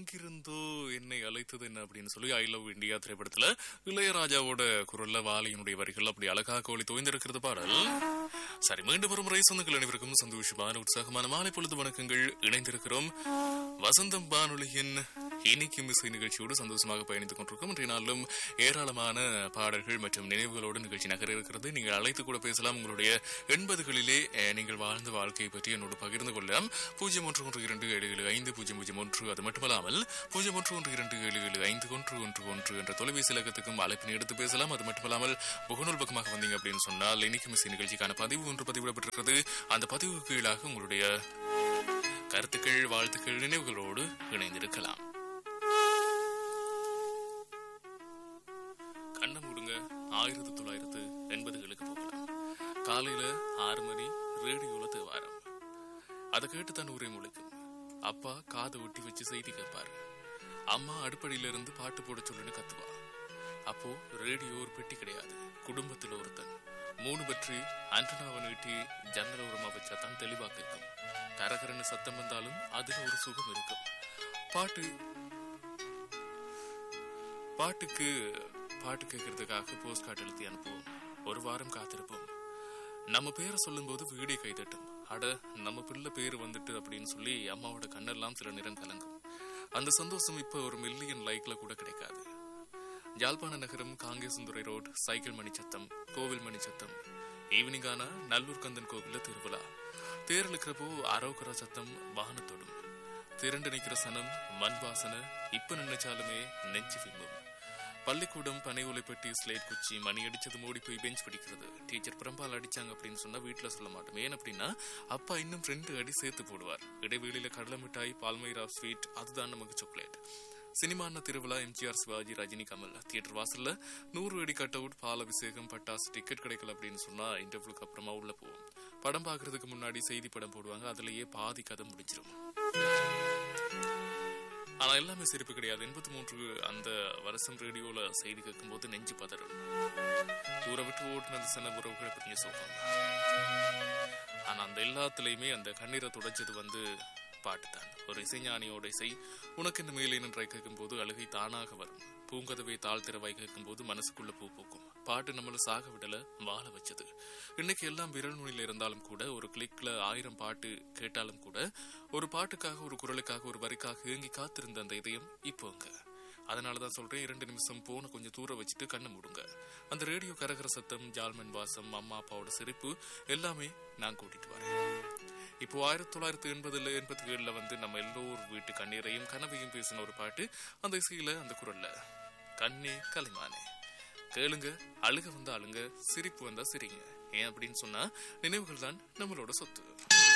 எங்கிருந்தோ என்னை அழைத்தது என்ன அப்படின்னு சொல்லி ஐ லவ் இந்தியா திரைப்படத்துல இளையராஜாவோட குரல்ல வாலியினுடைய வரிகள் அப்படி அழகாக கோழி தோய்ந்திருக்கிறது பாடல் சரி மீண்டும் ஒரு முறை சொந்தங்கள் அனைவருக்கும் சந்தோஷமான உற்சாகமான மாலை பொழுது வணக்கங்கள் இணைந்திருக்கிறோம் வசந்தம் வானொலியின் இனிக்கும் இசை நிகழ்ச்சியோடு சந்தோஷமாக பயணித்துக் கொண்டிருக்கும் இன்றைய நாளிலும் ஏராளமான பாடல்கள் மற்றும் நினைவுகளோடு நிகழ்ச்சி நகர இருக்கிறது நீங்கள் அழைத்து கூட பேசலாம் உங்களுடைய எண்பதுகளிலே அஹ், நீங்கள் வாழ்ந்த வாழ்க்கையை பற்றி என்னோடு பகிர்ந்து கொள்ளலாம் பூஜ்ஜியம் ஒன்று ஒன்று இரண்டு ஏழு ஏழு ஐந்து பூஜ்ஜியம் பூஜ்ஜியம் ஒன்று அது மட்டுமல்லாமல் பூஜ்ஜியம் ஒன்று ஒன்று இரண்டு ஏழு ஏழு ஐந்து ஒன்று ஒன்று ஒன்று என்ற தொலைபேசி இலக்கத்துக்கும் அழைப்பினை எடுத்து பேசலாம் அது மட்டுமல்லாமல் முகநூல் பக்கமாக வந்தீங்க அப்படின்னு சொன்னால் இனிக்கும் இசை நிகழ்ச்சிக்கான பதிவு ஒன்று பதிவிடப்பட்டிருக்கிறது அந்த பதிவு கீழாக உங்களுடைய கருத்துக்கள் வாழ்த்துக்கள் நினைவுகளோடு இணைந்திருக்கலாம் கண்ணை மூடுங்க ஆயிரத்தி தொள்ளாயிரத்து எண்பதுகளுக்கு போகலாம் காலையில ஆறு மணி ரேடியோல தேவாரம் அதை கேட்டு தான் ஊரே முழிக்கும் அப்பா காதை ஒட்டி வச்சு செய்தி கேட்பாரு அம்மா அடுப்படியில இருந்து பாட்டு போட சொல்லுன்னு கத்துவா அப்போ ரேடியோ ஒரு பெட்டி கிடையாது குடும்பத்துல ஒருத்தன் மூணு பற்றி ஆண்டனாவை நீட்டி ஜன்னல் ஓரமா வச்சா தான் தெளிவா கேட்கும் கரகரன்னு சத்தம் வந்தாலும் அதுல ஒரு சுகம் இருக்கும் பாட்டு பாட்டுக்கு பாட்டு கேட்கறதுக்காக போஸ்ட் கார்டு எழுதி அனுப்புவோம் ஒரு வாரம் காத்திருப்போம் நம்ம பேரை சொல்லும்போது வீடே கைதட்டும் அட நம்ம பிள்ளை பேர் வந்துட்டு அப்படின்னு சொல்லி அம்மாவோட கண்ணெல்லாம் சில நேரம் கலங்கும் அந்த சந்தோஷம் இப்ப ஒரு மில்லியன் லைக்ல கூட கிடைக்காது யாழ்ப்பாண நகரம் காங்கேசந்துறை ரோட் சைக்கிள் மணி சத்தம் கோவில் மணி சத்தம் ஈவினிங் ஆனா நல்லூர் கந்தன் கோவில்ல திருவிழா தேர் இழுக்கிறப்போ அரோகரா சத்தம் வாகனத்தோடும் திரண்டு நிக்கிற சனம் மண் வாசனை இப்ப நினைச்சாலுமே நெஞ்சு விம்மும் பள்ளிக்கூடம் பனை உலைப்பட்டி ஸ்லேட் குச்சி மணி அடிச்சது மூடி போய் பெஞ்ச் பிடிக்கிறது டீச்சர் பிரம்பால் அடிச்சாங்க அப்படின்னு சொன்னா வீட்டுல சொல்ல மாட்டோம் ஏன் அப்படின்னா அப்பா இன்னும் ரெண்டு அடி சேர்த்து போடுவார் இடைவெளியில கடலை மிட்டாய் பால்மைரா ஸ்வீட் அதுதான் நமக்கு சாக்லேட் சினிமான திருவிழா எம்ஜிஆர் சிவாஜி ரஜினி கமல் தியேட்டர் வாசல்ல நூறு அடி கட் அவுட் பால் அபிஷேகம் பட்டாசு டிக்கெட் கிடைக்கல அப்படின்னு சொன்னா இன்டர்வியூக்கு அப்புறமா உள்ள போவோம் படம் பார்க்கறதுக்கு முன்னாடி செய்தி படம் போடுவாங்க அதுலயே பாதி கதை முடிச்சிரும் ஆனா எல்லாமே சிரிப்பு கிடையாது எண்பத்தி மூன்று அந்த வருஷம் ரேடியோல செய்தி கேட்கும்போது நெஞ்சு பதறும் ஊரை விட்டு ஓட்டுன அந்த சின்ன உறவுகளை பற்றிய சோகம் ஆனா அந்த எல்லாத்துலயுமே அந்த கண்ணீரை துடைச்சது வந்து பாட்டுதான் ஒரு இசைஞானியோட இசை உனக்கு இந்த மேலே நின்றை கேட்கும்போது அழுகை தானாக வரும் பூங்கதவை தாழ் திறவாய் கேட்கும்போது மனசுக்குள்ள பூ பூக்கும் பாட்டு நம்மள சாக விடல வாழ வச்சது இன்னைக்கு எல்லாம் விரல் நுனியில இருந்தாலும் கூட ஒரு கிளிக்ல ஆயிரம் பாட்டு கேட்டாலும் கூட ஒரு பாட்டுக்காக ஒரு குரலுக்காக ஒரு வரிக்காக ஏங்கி காத்திருந்த அந்த இதயம் இப்போங்க அதனாலதான் சொல்றேன் இரண்டு நிமிஷம் போன கொஞ்சம் தூர வச்சுட்டு கண்ணை மூடுங்க அந்த ரேடியோ கரகர சத்தம் ஜால்மன் வாசம் அம்மா அப்பாவோட சிரிப்பு எல்லாமே நான் கூட்டிட்டு வரேன் இப்போ ஆயிரத்தி தொள்ளாயிரத்தி எண்பதுல எண்பத்தி ஏழுல வந்து நம்ம எல்லோர் வீட்டு கண்ணீரையும் கனவையும் பேசின ஒரு பாட்டு அந்த இசையில அந்த குரல்ல கண்ணே கலைமானே கேளுங்க அழுக வந்தா அழுங்க சிரிப்பு வந்தா சிரிங்க ஏன் அப்படின்னு சொன்னா நினைவுகள் தான் நம்மளோட சொத்து